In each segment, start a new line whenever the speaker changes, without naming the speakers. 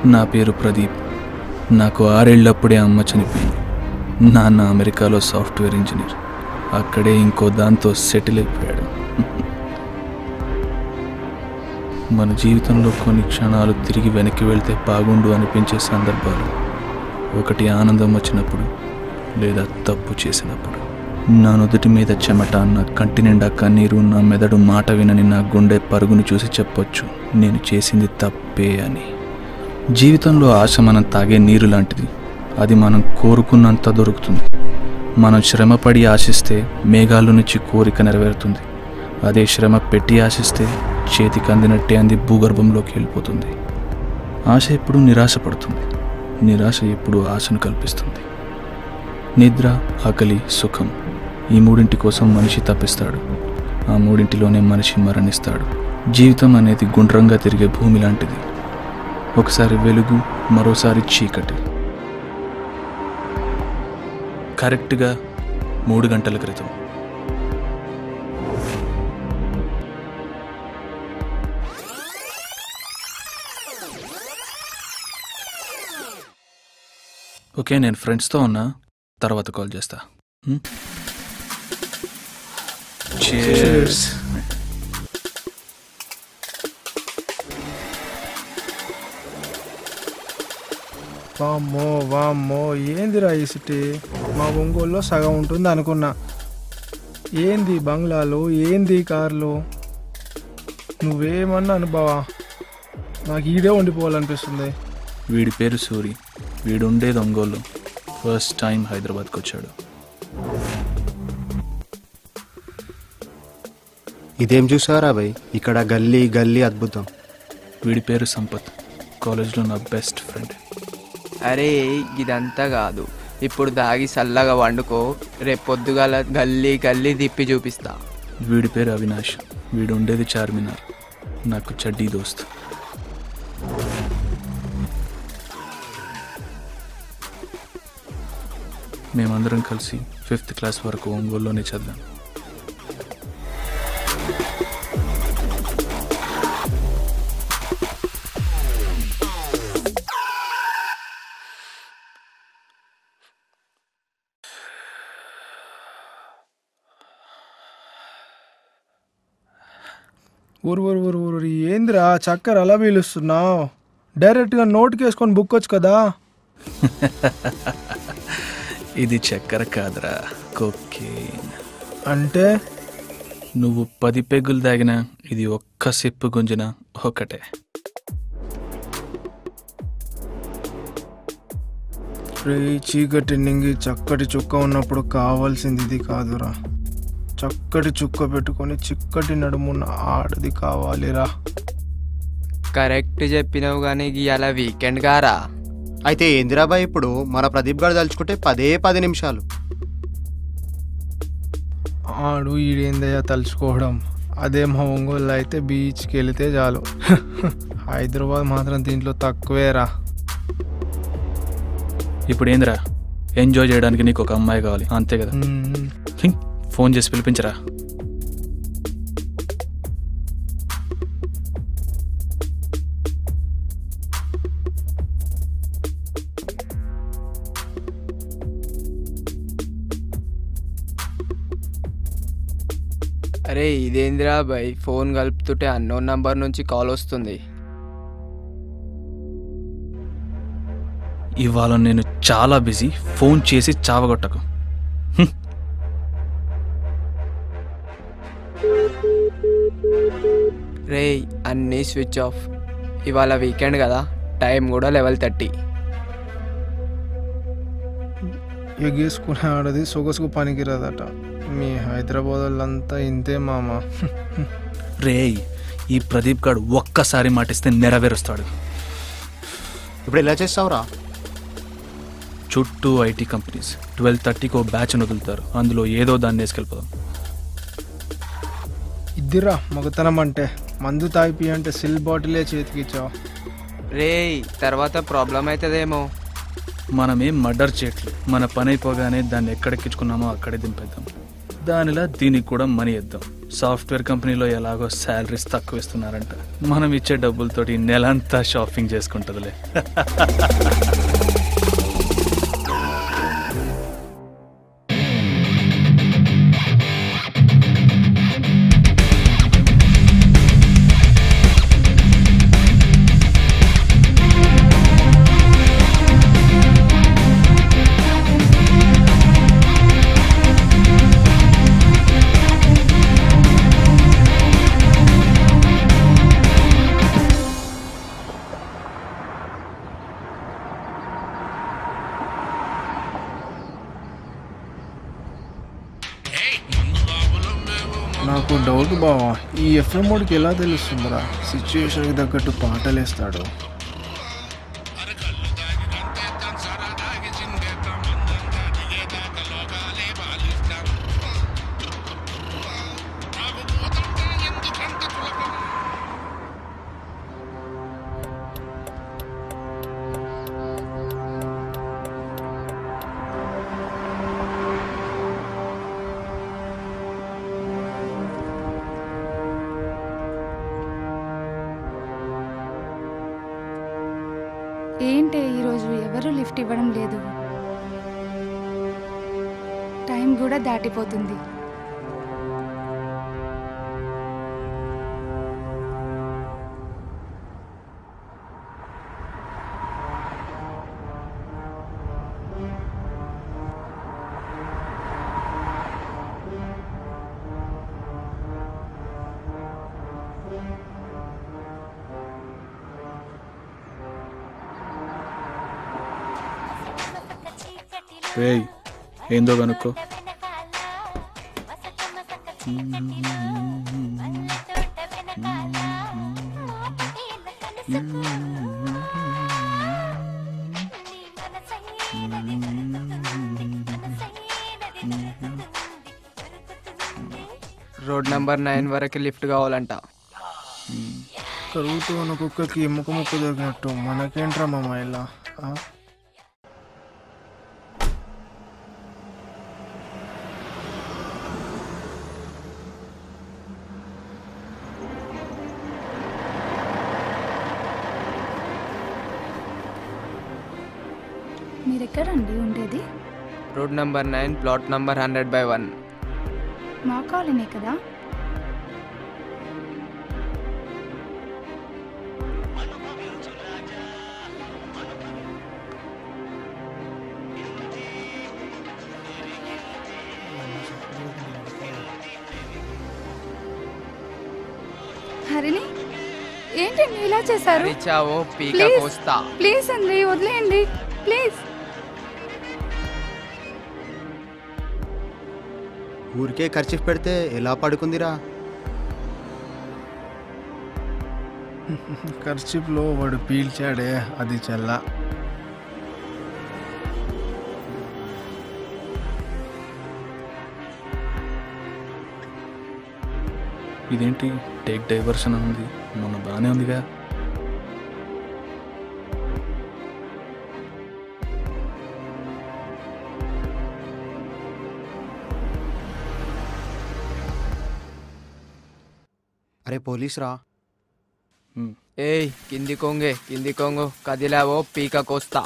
నా పేరు ప్రదీప్ నాకు ఆరేళ్ళప్పుడే అమ్మ చనిపోయింది నాన్న అమెరికాలో సాఫ్ట్వేర్ ఇంజనీర్ అక్కడే ఇంకో దాంతో సెటిల్ అయిపోయాడు మన జీవితంలో కొన్ని క్షణాలు తిరిగి వెనక్కి వెళ్తే బాగుండు అనిపించే సందర్భాలు ఒకటి ఆనందం వచ్చినప్పుడు లేదా తప్పు చేసినప్పుడు నా నుదుటి మీద చెమట నా కంటి నిండా కన్నీరు నా మెదడు మాట వినని నా గుండె పరుగును చూసి చెప్పొచ్చు నేను చేసింది తప్పే అని జీవితంలో ఆశ మనం తాగే నీరు లాంటిది అది మనం కోరుకున్నంత దొరుకుతుంది మనం శ్రమపడి ఆశిస్తే మేఘాల నుంచి కోరిక నెరవేరుతుంది అదే శ్రమ పెట్టి ఆశిస్తే చేతికి అందినట్టే అంది భూగర్భంలోకి వెళ్ళిపోతుంది ఆశ ఎప్పుడు నిరాశపడుతుంది నిరాశ ఎప్పుడు ఆశను కల్పిస్తుంది నిద్ర ఆకలి సుఖం ఈ మూడింటి కోసం మనిషి తప్పిస్తాడు ఆ మూడింటిలోనే మనిషి మరణిస్తాడు జీవితం అనేది గుండ్రంగా తిరిగే భూమి లాంటిది ఒకసారి వెలుగు మరోసారి చీకటి కరెక్ట్గా మూడు గంటల క్రితం ఓకే నేను ఫ్రెండ్స్తో ఉన్నా తర్వాత కాల్ చేస్తా చేర్స్
వామ్మో వామ్మో ఏందిరా ఈ సిటీ మా ఒంగోలులో సగం ఉంటుంది అనుకున్నా ఏంది బంగ్లాలు ఏంది కార్లు నువ్వేమన్నా అనుభవా నాకు ఈడే ఉండిపోవాలనిపిస్తుంది
వీడి పేరు సూరి వీడు ఉండేది ఒంగోలు ఫస్ట్ టైం హైదరాబాద్కి వచ్చాడు
ఇదేం చూసారా భయ్ ఇక్కడ గల్లీ గల్లీ అద్భుతం
వీడి పేరు సంపత్ కాలేజ్లో నా బెస్ట్ ఫ్రెండ్
అరే ఇదంతా కాదు ఇప్పుడు దాగి చల్లగా వండుకో రేపు పొద్దుగాల గల్లీ గల్లీ తిప్పి చూపిస్తా
వీడి పేరు అవినాష్ వీడు ఉండేది చార్మినార్ నాకు చడ్డీ దోస్త్ మేమందరం కలిసి ఫిఫ్త్ క్లాస్ వరకు ఒంగోలులోనే చదివాం
ఊరు ఊరు ఊరు ఊరు ఊరు. ఏందిరా చక్కర అలా పీలుస్తున్నావు డైరెక్ట్గా నోటుకి వేసుకొని బుక్ వచ్చు కదా
ఇది చక్కెర కాదురా కొకేన్
అంటే
నువ్వు పది పెగ్గులు తాగినా ఇది ఒక్క సిప్పు గుంజిన ఒకటే
రే చీకటి నింగి చక్కటి చుక్క ఉన్నప్పుడు కావాల్సింది ఇది కాదురా చక్కటి చుక్క పెట్టుకొని చిక్కటి నడుమున్న ఆడది కావాలిరా
కరెక్ట్ చెప్పినావు కానీ ఇవాళ వీకెండ్ గారా
అయితే ఏందిరా భయ్ ఇప్పుడు మన ప్రదీప్ గారు తలుచుకుంటే పదే పది నిమిషాలు
ఆడు ఈడేందయ్యా తలుచుకోవడం అదే మా ఒంగోలు అయితే బీచ్కి వెళితే చాలు హైదరాబాద్ మాత్రం దీంట్లో తక్కువేరా
ఇప్పుడు ఏందిరా ఎంజాయ్ చేయడానికి నీకు ఒక అమ్మాయి కావాలి అంతే కదా
మ్మ్.
హింగ్, ఫోన్ చేసి పిలిపించరా
అరే ఇదేందిరా బై ఫోన్ కలుపుతుంటే అన్నోన్ నంబర్ నుంచి కాల్ వస్తుంది
ఇవాళ నేను చాలా బిజీ ఫోన్ చేసి చావగొట్టకు హ్మ్.
రే అన్నీ స్విచ్ ఆఫ్ ఇవాళ వీకెండ్ కదా టైం కూడా లెవెల్ థర్టీ
ఎగేసుకునే ఆడది సొగసుకు పనికిరాదట మీ హైదరాబాద్ వాళ్ళంతా ఇంతే మామ
రేయ్ ఈ ప్రదీప్ గాడు ఒక్కసారి మాటిస్తే నెరవేరుస్తాడు
ఇప్పుడు ఎలా చేస్తావురా
చుట్టూ ఐటీ కంపెనీస్ ట్వెల్వ్ థర్టీకి ఓ బ్యాచ్ వదులుతారు అందులో ఏదో దాన్ని వేసుకెళ్ళిపోదాం
ఇద్దిరా మగతనం అంటే మందు తాగిపి అంటే సిల్ బాటిలే చేతికిచ్చావు
రే తర్వాత ప్రాబ్లం అవుతుందేమో
మనమేం మర్డర్ చేయట్లేదు మన పని అయిపోగానే దాన్ని ఎక్కడెక్కించుకున్నామో అక్కడే దింపేద్దాం దానిలా దీనికి కూడా మనీ ఇద్దాం సాఫ్ట్వేర్ కంపెనీలో ఎలాగో శాలరీస్ తక్కువ ఇస్తున్నారంట మనం ఇచ్చే డబ్బులతోటి నెలంతా షాపింగ్ చేసుకుంటుందిలే
నాకు డౌట్ బావా ఈ ఎఫ్ఎం మోడ్కి ఎలా తెలుస్తుందిరా సిచ్యువేషన్కి తగ్గట్టు పాటలు వేస్తాడు
ఏంటే ఈరోజు ఎవరు లిఫ్ట్ ఇవ్వడం లేదు టైం కూడా దాటిపోతుంది
రేయ్ ఏందో కనుక్కో
రోడ్ నెంబర్ నైన్ వరకు లిఫ్ట్ కావాలంట
కరుగుతూ ఉన్న కుక్కకి ఎముక ముక్క దొరికినట్టు మనకేంట్రా మామ ఇలా ఆ?
మీరెక్కడండి ఉండేది
road number nine plot number hundred by one
మా కాలనీ కదా హరిణి ఏంటండి ఇలా చేశారు
ఇచ్చావో పీక
Please.
కోస్తా
ప్లీజ్ అండి వదిలేయండి ప్లీజ్
ఊరికే ఖర్చు పెడితే ఎలా పడుకుందిరా
కర్చిప్లో వాడు పీల్చాడే అది చల్ల
ఇదేంటి టేక్ డైవర్షన్ అని ఉంది మొన్న బాగానే ఉందిగా
అరే పోలీస్ రా
ఉమ్.
ఏయ్ కింది కొంగే కింది కొంగు కదిలావో పీక కోస్తా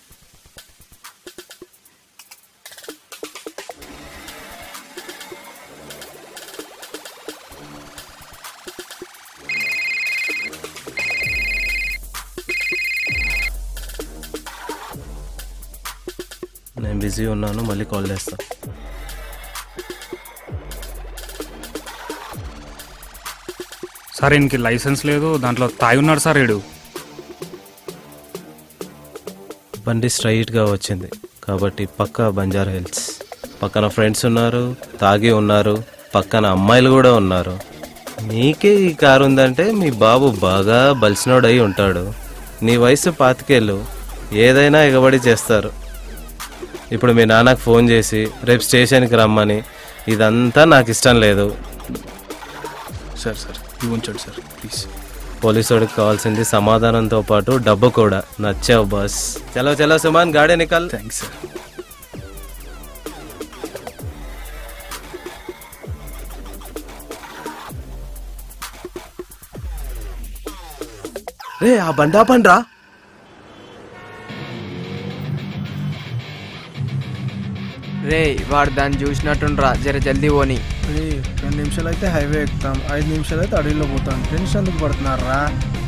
నేను బిజీ ఉన్నాను మళ్ళీ కాల్ చేస్తా
సార్ ఈయనకి లైసెన్స్ లేదు దాంట్లో తాగి ఉన్నాడు సార్ ఈడు
బండి స్ట్రైట్గా వచ్చింది కాబట్టి పక్క బంజారా హిల్స్ పక్కన ఫ్రెండ్స్ ఉన్నారు తాగి ఉన్నారు పక్కన అమ్మాయిలు కూడా ఉన్నారు నీకే ఈ కారు ఉందంటే మీ బాబు బాగా బలిసినోడై ఉంటాడు నీ వయసు పాతికేళ్ళు ఏదైనా ఎగబడి చేస్తారు ఇప్పుడు మీ నాన్నకు ఫోన్ చేసి రేపు స్టేషన్కి రమ్మని ఇదంతా నాకు ఇష్టం లేదు
సార్ సార్ ఇవి ఉంచండి సార్ ప్లీజ్
పోలీసుడికి కావాల్సింది సమాధానంతో పాటు డబ్బు కూడా నచ్చావు బాస్ చలో చలో సుమాన్ గాడే నికల్
థ్యాంక్స్ సార్
రే ఆ బండా పండ్రా
రే వాడు దాన్ని చూసినట్టుండ్రా జర జల్దీ పోని
రే రెండు నిమిషాలు అయితే హైవే ఎక్కుతాం ఐదు నిమిషాలు అయితే అడవిలో పోతాం టెన్షన్ ఎందుకు పడుతున్నారా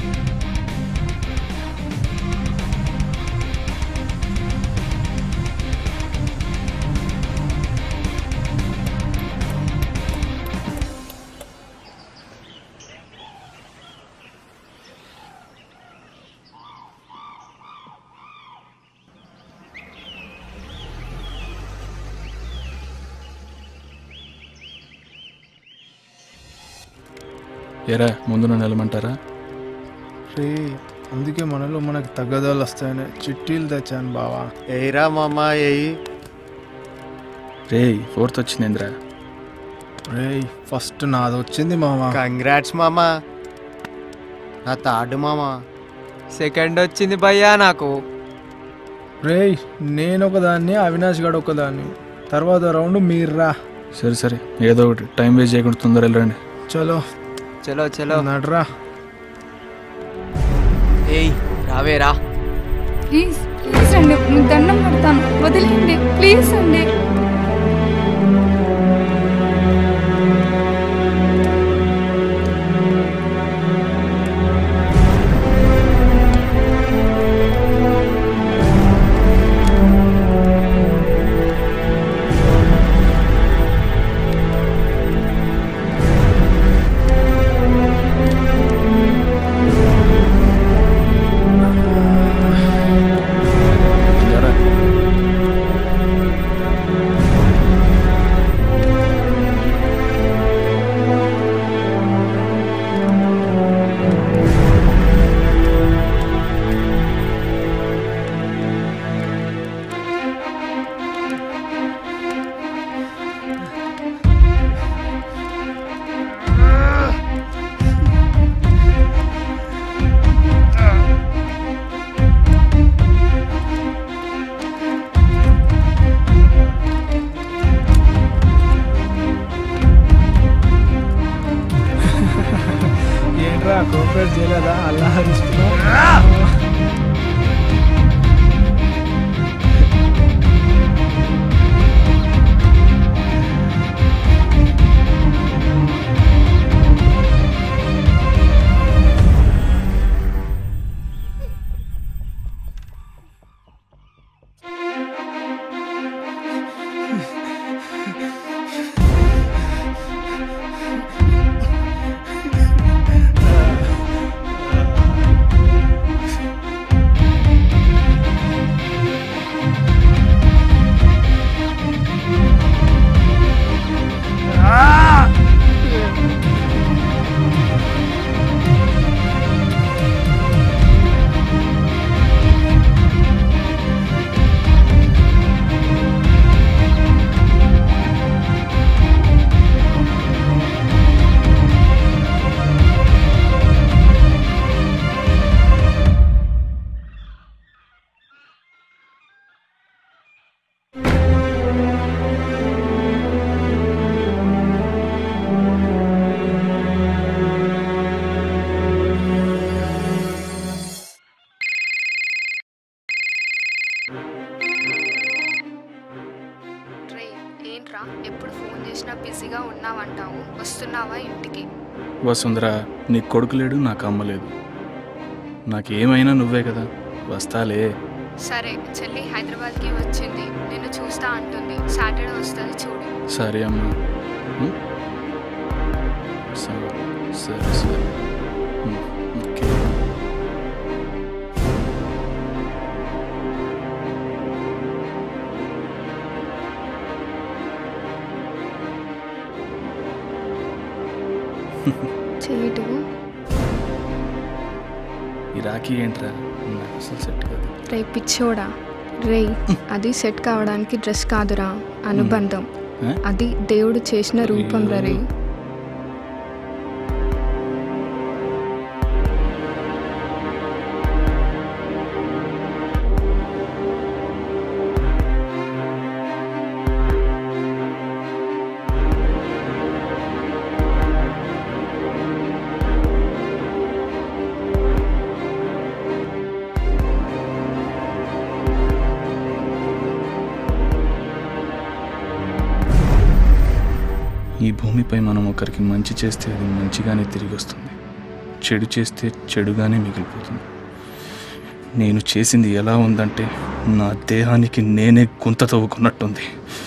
ఏరా ముందు నన్ను వెళ్ళమంటారా
రే అందుకే మనలో మనకు తగ్గదాలు వస్తాయని చిట్టీలు తెచ్చాను బావా
ఏయిరా మామ ఏయి
రే ఫోర్త్ వచ్చిందేంద్రా
రే ఫస్ట్ నాది వచ్చింది మావా
కంగ్రాట్స్ మామ నా తాడు మామ
సెకండ్ వచ్చింది భయ్యా నాకు
రే నేను ఒకదాన్ని అవినాష్ గడు ఒకదాన్ని తర్వాత రౌండ్ మీర్రా
సరే సరే ఏదో ఒకటి టైం వేస్ట్ చేయకుండా తొందర వెళ్ళండి
చలో
చలో చలో
నడ్రా
ఏయ్ రావేరా
ప్లీజ్ ప్లీజ్ అండి మీకు దండం పెడతాను వదిలేయండి ప్లీజ్ అండి
ఎరా
ఏంట్రా కోఆపరేట్ చేయలేదా అల్లా హరిస్తున్నా
రే ఏంట్రా ఎప్పుడు ఫోన్ చేసినా బిజీగా ఉన్నావంటావు వస్తున్నావా ఇంటికి
వసుంధరా నీ కొడుకు లేడు నాకు అమ్మ లేదు నాకేమైనా నువ్వే కదా వస్తాలే
సరే చెల్లి హైదరాబాద్కి వచ్చింది నిన్ను చూస్తా అంటుంది సాటర్డే వస్తుంది చూడు
సరే అమ్మా ఉం? సరే సరే సరే ఉం, ఓకే
చెయ్యటు
ఈ రాఖీ ఏంట్రా నాకు అసలు సెట్ కాదు
రే పిచ్చోడా రే అది సెట్ కావడానికి డ్రెస్ కాదురా అనుబంధం
ఏ?
అది దేవుడు చేసిన రూపం రా రే
భూమిపై మనం ఒకరికి మంచి చేస్తే అది మంచిగానే తిరిగి వస్తుంది చెడు చేస్తే చెడుగానే మిగిలిపోతుంది నేను చేసింది ఎలా ఉందంటే నా దేహానికి నేనే గుంత తవ్వుకున్నట్టుంది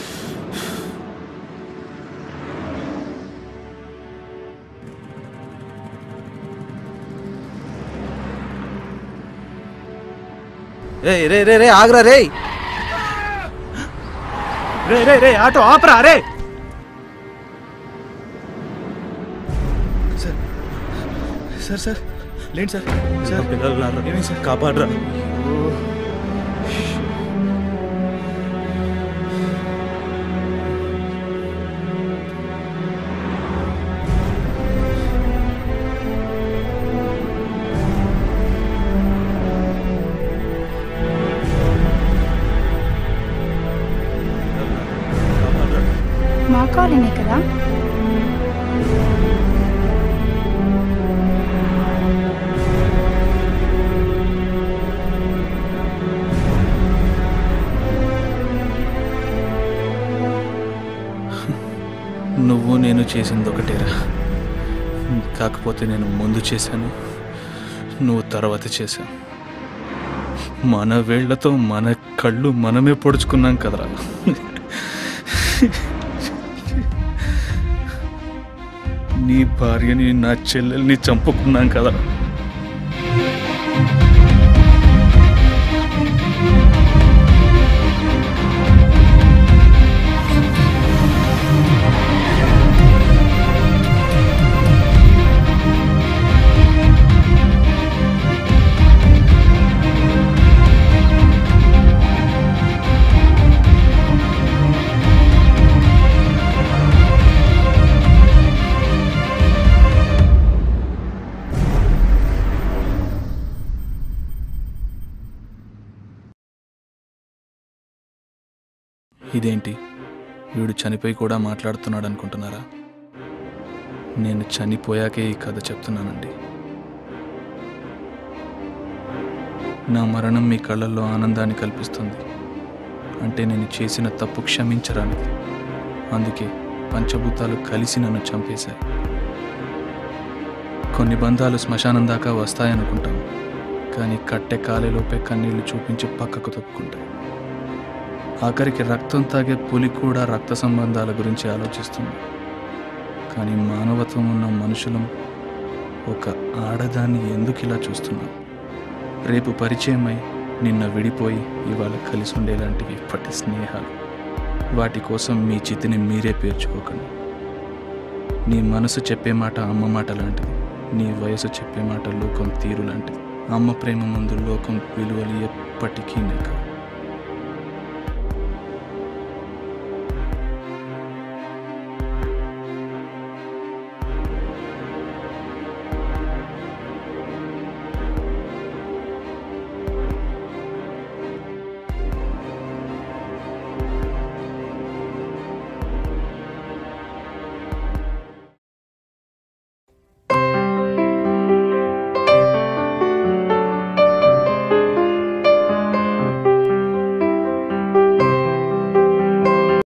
రే రే రే రే ఆగ్రా రే
రే రే రే ఆటో ఆపరా రే సార్ సార్ సార్ లేండి సార్ సార్
పిల్లలు
ఏమైంది సార్
కాపాడరా
మా కాలనీ కదా
నువ్వు నేను చేసింది ఒకటేరా కాకపోతే నేను ముందు చేశాను నువ్వు తర్వాత చేశావు మన వేళ్లతో మన కళ్ళు మనమే పొడుచుకున్నాం కదరా నీ భార్యని నా చెల్లెల్ని చంపుకున్నాం కదా ఇదేంటి వీడు చనిపోయి కూడా మాట్లాడుతున్నాడు అనుకుంటున్నారా నేను చనిపోయాకే ఈ కథ చెప్తున్నానండి నా మరణం మీ కళ్ళల్లో ఆనందాన్ని కల్పిస్తుంది అంటే నేను చేసిన తప్పు క్షమించరానిది అందుకే పంచభూతాలు కలిసి నన్ను చంపేశాయి కొన్ని బంధాలు శ్మశానం దాకా వస్తాయనుకుంటాం కానీ కట్టె కాలేలోపే కన్నీళ్లు చూపించి పక్కకు తప్పుకుంటాయి ఆఖరికి రక్తం తాగే పులి కూడా రక్త సంబంధాల గురించి ఆలోచిస్తుంది కానీ మానవత్వం ఉన్న మనుషులం ఒక ఆడదాన్ని ఎందుకు ఇలా చూస్తున్నాం రేపు పరిచయమై నిన్న విడిపోయి ఇవాళ కలిసి ఉండేలాంటివి ఇప్పటి స్నేహాలు వాటి కోసం మీ చితిని మీరే పేర్చుకోకండి నీ మనసు చెప్పే మాట అమ్మ మాట లాంటిది నీ వయసు చెప్పే మాట లోకం తీరు లాంటిది అమ్మ ప్రేమ ముందు లోకం విలువలు ఎప్పటికీ నెగ్గవు